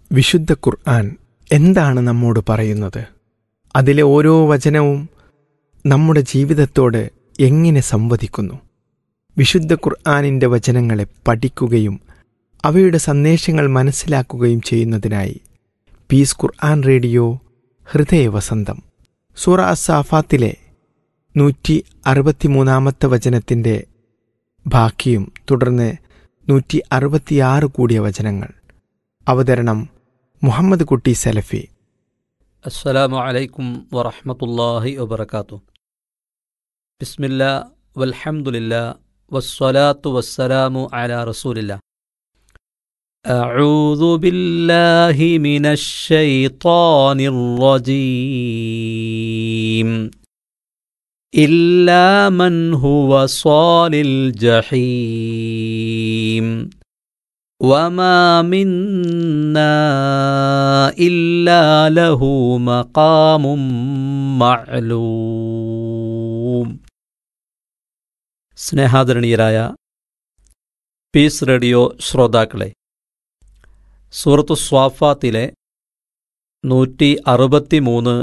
വിശുദ്ധ ഖുർആൻ എന്താണ് നമ്മോട് പറയുന്നത് അതിലെ ഓരോ വചനവും നമ്മുടെ ജീവിതത്തോട് എങ്ങനെ സംവദിക്കുന്നു വിശുദ്ധ ഖുർആാനിൻ്റെ വചനങ്ങളെ പഠിക്കുകയും അവയുടെ സന്ദേശങ്ങൾ മനസ്സിലാക്കുകയും ചെയ്യുന്നതിനായി പീസ് ഖുർആൻ റേഡിയോ ഹൃദയവസന്തം സൂറ അസാഫാത്തിലെ നൂറ്റി അറുപത്തിമൂന്നാമത്തെ വചനത്തിൻ്റെ ബാക്കിയും തുടർന്ന് നൂറ്റി അറുപത്തിയാറ് കൂടിയ വചനങ്ങൾ അവതരണം മുഹമ്മദ് കുട്ടി സലഫി السلام عليكم ورحمة الله وبركاته بسم الله والحمد لله والصلاة والسلام على رسول الله أعوذ بالله من الشيطان الرجيم إلا من هو صال الجحيم وما منا إلا له مقام معلوم സ്നേഹാദരണീയരായ പീസ് റേഡിയോ ശ്രോതാക്കളെ സൂറത്തു സ്വാഫാത്തിലെ നൂറ്റി അറുപത്തിമൂന്ന്